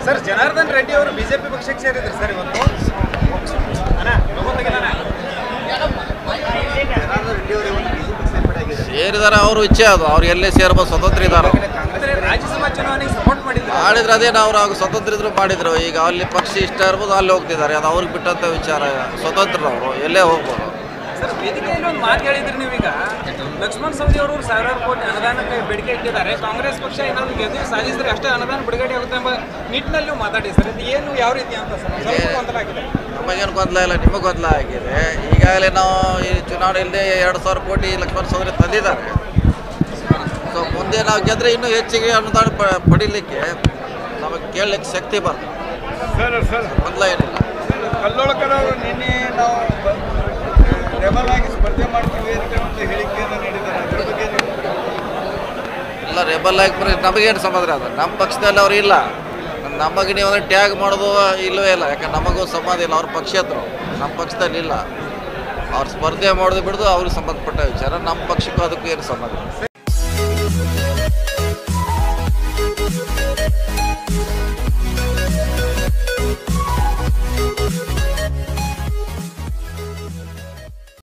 Sir Janardhan Reddy ಅವರು BJP ಪಕ್ಷಕ್ಕೆ ಸೇರಿದ್ರು ಸರ್ ಇವತ್ತು ಅಣ್ಣ, ತಗೋತಾಗಿಲ್ಲ ಅಣ್ಣ. ಸೇರಿದಾರೆ ಅವರು ಇಚ್ಛೆ ಅದು ಅವ್ರು ಎಲ್ಲೇ ಸೇರ್ಬೋದು ಸ್ವತಂತ್ರ ಇದ್ದಾರೆ ಅಂದ್ರೆ ರಾಜ್ಯಸಭಾ ಚುನಾವಣೆಗೆ ಸಪೋರ್ಟ್ ಮಾಡಿದ್ರು ಮಾಡಿದ್ರೆ ಅದೇನು ಅವ್ರು ಆಗ ಸ್ವತಂತ್ರ ಇದ್ರು ಮಾಡಿದ್ರು ಈಗ ಅಲ್ಲಿ ಪಕ್ಷ ಇಷ್ಟ ಇರ್ಬೋದು ಅಲ್ಲಿ ಹೋಗ್ತಿದ್ದಾರೆ ಅದು ಅವ್ರಿಗೆ ಬಿಟ್ಟಂತ ವಿಚಾರ ಸ್ವತಂತ್ರರವರು ಎಲ್ಲೇ ಹೋಗ್ಬೋದು ಸರ್ ವೇದಿಕೆಯಲ್ಲಿ ಒಂದು ಮಾತು ಹೇಳಿದ್ರಿ ನೀವೀಗ ಲಕ್ಷ್ಮಣ್ ಸವದಿ ಅವರು ಸಾವಿರಾರು ಕೋಟಿ ಅನುದಾನಕ್ಕೆ ಬೇಡಿಕೆ ಇಟ್ಟಿದ್ದಾರೆ ಕಾಂಗ್ರೆಸ್ ಪಕ್ಷ ಏನಾದ್ರು ಗೆದ್ದು ಸಾಧಿಸಿದ್ರೆ ಅಷ್ಟೇ ಅನುದಾನ ಬಿಡುಗಡೆ ಆಗುತ್ತೆ ಎಂಬ ನಿಟ್ಟಿನಲ್ಲಿ ನೀವು ಮಾತಾಡಿ ಸರ್ ಇದು ಏನು ಯಾವ ರೀತಿ ಅಂತ ಸರ್ ಒಂದ್ ಸ್ವಲ್ಪ ಗೊಂದಲ ಆಗಿದೆ ನಮಗೇನು ಗೊಂದಲ ಇಲ್ಲ ನಿಮಗೆ ಗೊಂದಲ ಆಗಿದೆ ಈಗಾಗಲೇ ನಾವು ಈ ಚುನಾವಣೆ ಇಲ್ಲದೆ ಎರಡು ಸಾವಿರ ಕೋಟಿ ಲಕ್ಷ್ಮಣ ಸೌದರಿ ತಂದಿದ್ದಾರೆ ಸೊ ಮುಂದೆ ನಾವು ಗೆದ್ರೆ ಇನ್ನೂ ಹೆಚ್ಚಿಗೆ ಅನುದಾನ ಪ- ಪಡೀಲಿಕ್ಕೆ ನಮಗೆ ಕೇಳಲಿಕ್ಕೆ ಶಕ್ತಿ ಬರ್ತದೆ ಸರ್ ಸರ್ ಗೊಂದಲ ಏನಿಲ್ಲ ಕಲ್ಲೋಳಕರ್ ಅವರು ನಿನ್ನೆ ನಾವು ರೆಬಲ್ ಆಗಿ ಸ್ಪರ್ಧೆ ಮಾಡ್ತೀವಿ ಅಂತ ಒಂದು ಹೇಳಿಕೆಯನ್ನು ನೀಡಿದ್ದಾರೆ ಅದ್ರ ಬಗ್ಗೆ ನೀವು ಇಲ್ಲ ರೆಬಲ್ ಆಗಿ ಬರೀ ನಮಗೇನು ಸಮಾಧಾನ ಅದ ನಮ್ಮ ಪಕ್ಷದಲ್ಲಿ ಅವ್ರು ಇಲ್ಲ ನಮಗೆ ನೀವು ಅಂದ್ರೆ ಟ್ಯಾಗ್ ಮಾಡೋದು ಇಲ್ಲವೇ ಇಲ್ಲ ಯಾಕಂದ್ರೆ ನಮಗೂ ಸಂಬಂಧ ಇಲ್ಲ ಅವ್ರ ಪಕ್ಷೇತರು ನಮ್ಮ ಪಕ್ಷದಲ್ಲಿ ಇಲ್ಲ ಅವ್ರು ಸ್ಪರ್ಧೆ ಮಾಡೋದು ಬಿಡೋದು ಅವ್ರಿಗೆ ಸಂಬಂಧಪಟ್ಟ ವಿಚಾರ ನಮ್ಮ ಪಕ್ಷಕ್ಕೂ ಅದಕ್ಕೂ ಏನು ಸಂಬಂಧ ಇಲ್ಲ